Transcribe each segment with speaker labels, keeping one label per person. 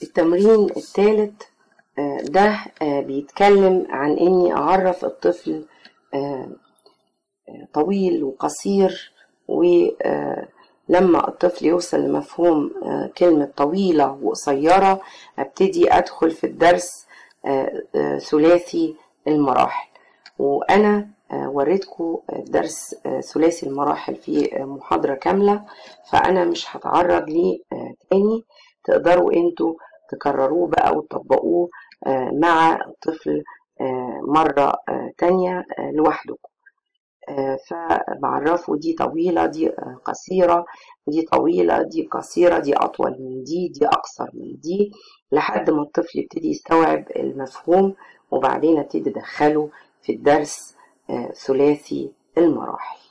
Speaker 1: التمرين الثالث ده آه، بيتكلم عن اني اعرف الطفل آه، آه، طويل وقصير ولما الطفل يوصل لمفهوم آه، كلمة طويلة وقصيرة ابتدي ادخل في الدرس آه، آه، ثلاثي المراحل وانا آه، وريتكم درس آه، ثلاثي المراحل في آه، محاضرة كاملة فانا مش هتعرض ليه آه، تاني تقدروا انتوا تكرروه بقى وتطبقوه آه، مع الطفل آه، مرة آه، تانية آه، لوحدكم آه، فبعرفه دي طويلة دي آه، قصيرة دي طويلة دي قصيرة دي أطول من دي دي أقصر من دي لحد ما الطفل يبتدي يستوعب المفهوم وبعدين ابتدي أدخله في الدرس آه، ثلاثي المراحل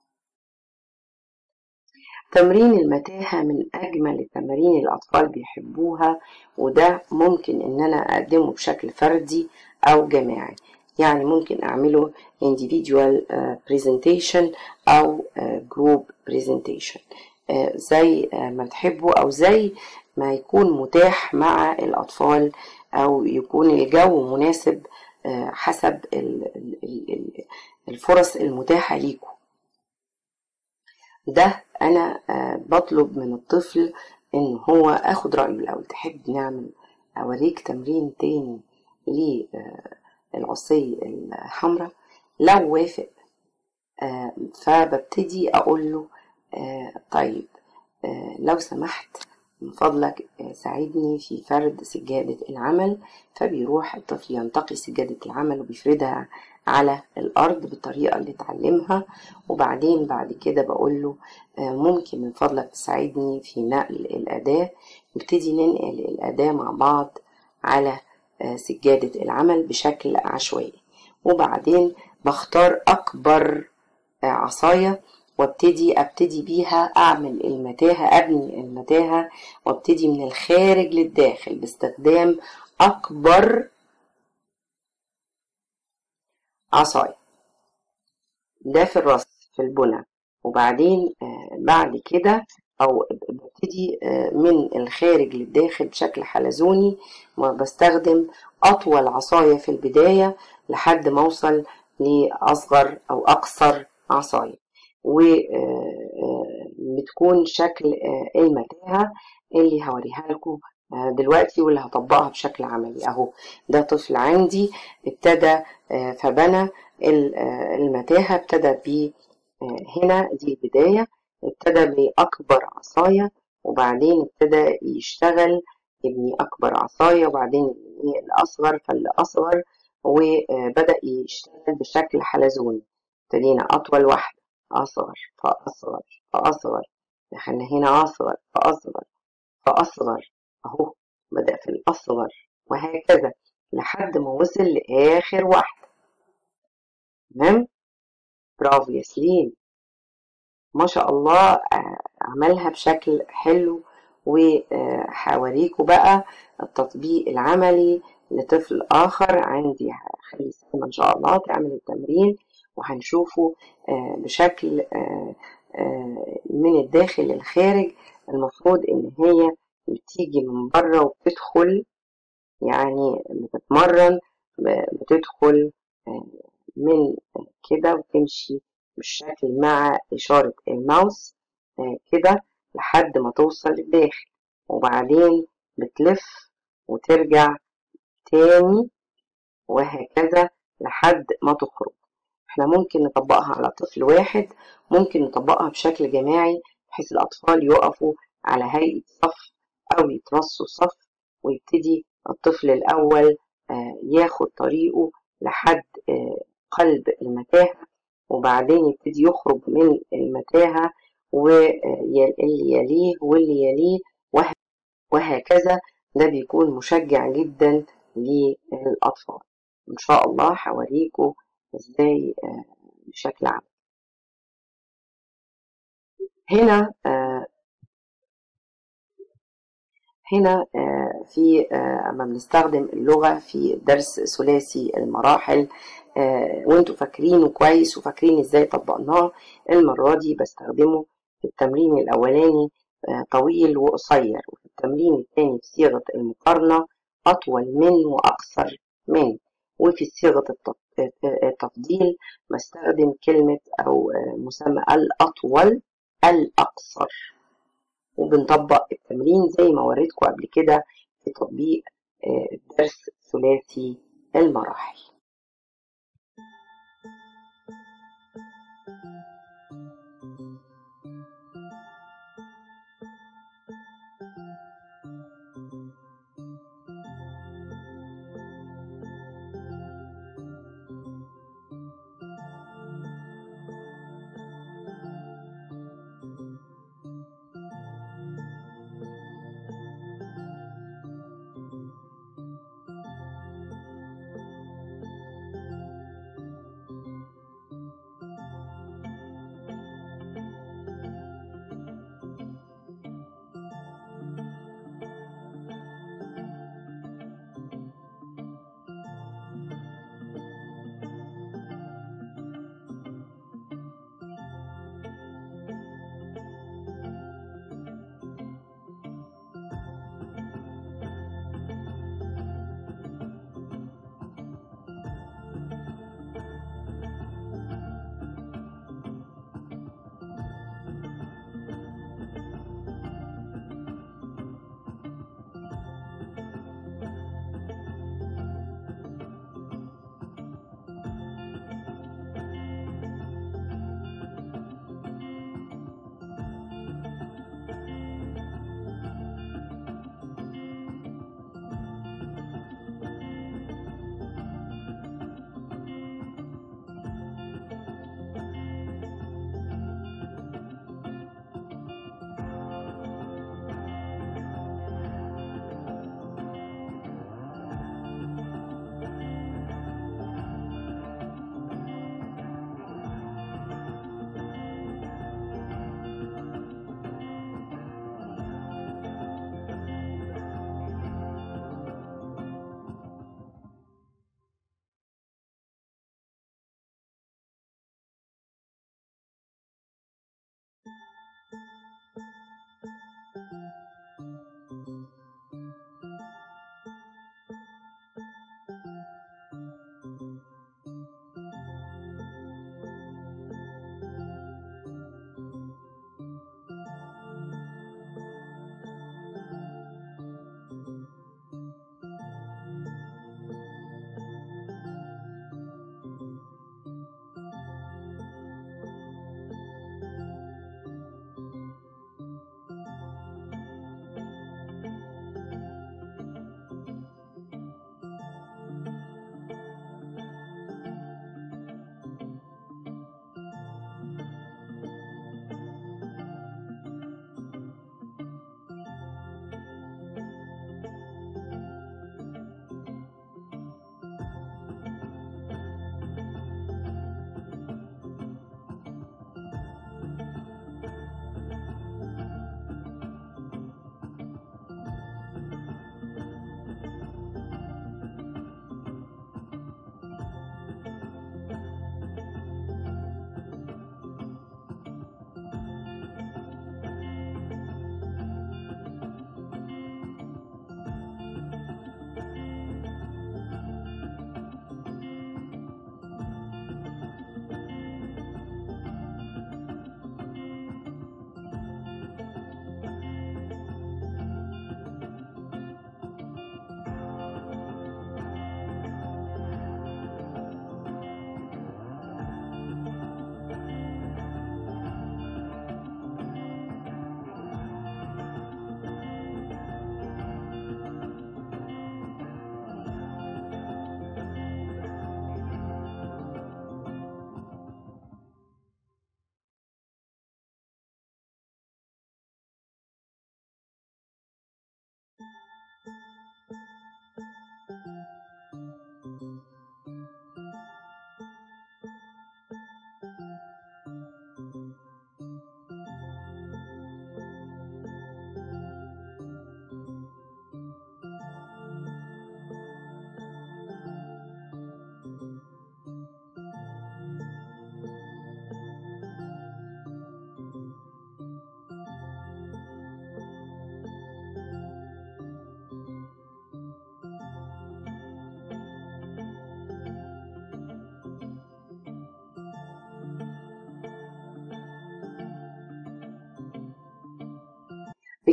Speaker 1: تمرين المتاهة من أجمل التمارين الأطفال بيحبوها وده ممكن إن أنا أقدمه بشكل فردي أو جماعي يعني ممكن أعمله individual آه، presentation أو آه، group presentation آه، زي آه، ما تحبوا أو زي ما يكون متاح مع الأطفال أو يكون الجو مناسب آه، حسب ال- ال- ال- الفرص المتاحة ليكم ده انا آه، بطلب من الطفل ان هو اخد رايه الاول تحب نعمل اوريك تمرين تاني للعصي الحمراء لو وافق آه، فببتدي اقول له آه، طيب آه، لو سمحت من فضلك آه، ساعدني في فرد سجادة العمل فبيروح الطفل ينتقي سجادة العمل وبيفردها على الأرض بالطريقة اللي اتعلمها وبعدين بعد كده بقول له آه، ممكن من فضلك تساعدني في نقل الأداة نبتدي ننقل الأداة مع بعض على آه، سجادة العمل بشكل عشوائي وبعدين بختار أكبر آه، عصاية وابتدي ابتدي بيها اعمل المتاهة ابني المتاهة وابتدي من الخارج للداخل باستخدام اكبر عصاية ده في الرص في البنى وبعدين آه، بعد كده او ببتدي آه، من الخارج للداخل بشكل حلزوني وبستخدم اطول عصاية في البداية لحد ما اوصل لاصغر او اقصر عصاية وبتكون شكل آه، المتاهة اللي هوريها لكم آه، دلوقتي واللي هطبقها بشكل عملي اهو ده طفل عندي ابتدى آه، فبنى ال- آه، المتاهة ابتدى ب آه، هنا دي البداية ابتدى بأكبر عصاية وبعدين ابتدى يشتغل يبني أكبر عصاية وبعدين يبني الأصغر فالأصغر وبدأ يشتغل بشكل حلزوني ابتدينا أطول واحدة أصغر فأصغر فأصغر دخلنا هنا أصغر فأصغر فأصغر أهو بدأ في الأصغر وهكذا لحد ما وصل لآخر واحدة تمام برافو ياسلين ما شاء الله آه، عملها بشكل حلو وهوريكم بقى التطبيق العملي لطفل آخر عندي هخلي سلمى إن شاء الله تعمل التمرين وهنشوفه آه، بشكل آه، آه، من الداخل للخارج المفروض إن هي بتيجي من بره وبتدخل يعني بتتمرن ب- بتدخل آه، من كده وتمشي بالشكل مع إشارة الماوس آه، كده لحد ما توصل للداخل وبعدين بتلف وترجع تاني وهكذا لحد ما تخرج احنا ممكن نطبقها على طفل واحد ممكن نطبقها بشكل جماعي بحيث الأطفال يقفوا على هيئة صف أو يترصوا صف ويبتدي الطفل الأول آه، ياخد طريقه لحد آه، قلب المتاهة وبعدين يبتدي يخرج من المتاهة واللي يليه واللي يليه وه- وهكذا ده بيكون مشجع جدا للأطفال إن شاء الله هوريكم إزاي آه، بشكل عام هنا آه، هنا آه، في آه، أما بنستخدم اللغة في درس ثلاثي المراحل آه، وانتوا فاكرينه كويس وفاكرين ازاي طبقناه المرة دي بستخدمه في التمرين الأولاني طويل وقصير وفي التمرين الثاني في صيغة المقارنة أطول من وأقصر من وفي صيغة التفضيل بستخدم كلمة أو مسمى الأطول الأقصر وبنطبق التمرين زي ما وريتكم قبل كده في تطبيق درس ثلاثي المراحل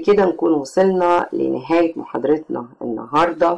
Speaker 1: وبكده نكون وصلنا لنهاية محاضرتنا النهاردة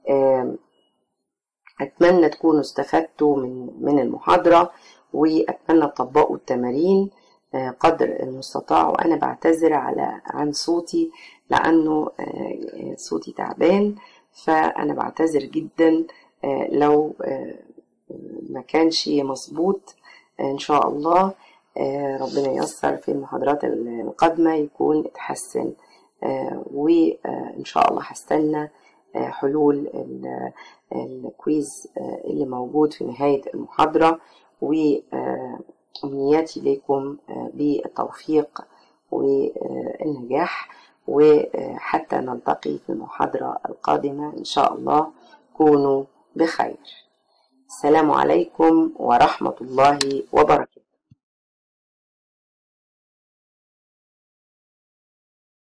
Speaker 1: أتمنى تكونوا استفدتوا من من المحاضرة وأتمنى تطبقوا التمارين قدر المستطاع وأنا بعتذر على عن صوتي لأنه صوتي تعبان فأنا بعتذر جدا لو ما كانش مظبوط إن شاء الله ربنا ييسر في المحاضرات القادمة يكون اتحسن وإن شاء الله هستنى حلول الكويز اللي موجود في نهاية المحاضرة وأمنياتي لكم بالتوفيق والنجاح وحتى نلتقي في المحاضرة القادمة إن شاء الله كونوا بخير السلام عليكم ورحمة الله وبركاته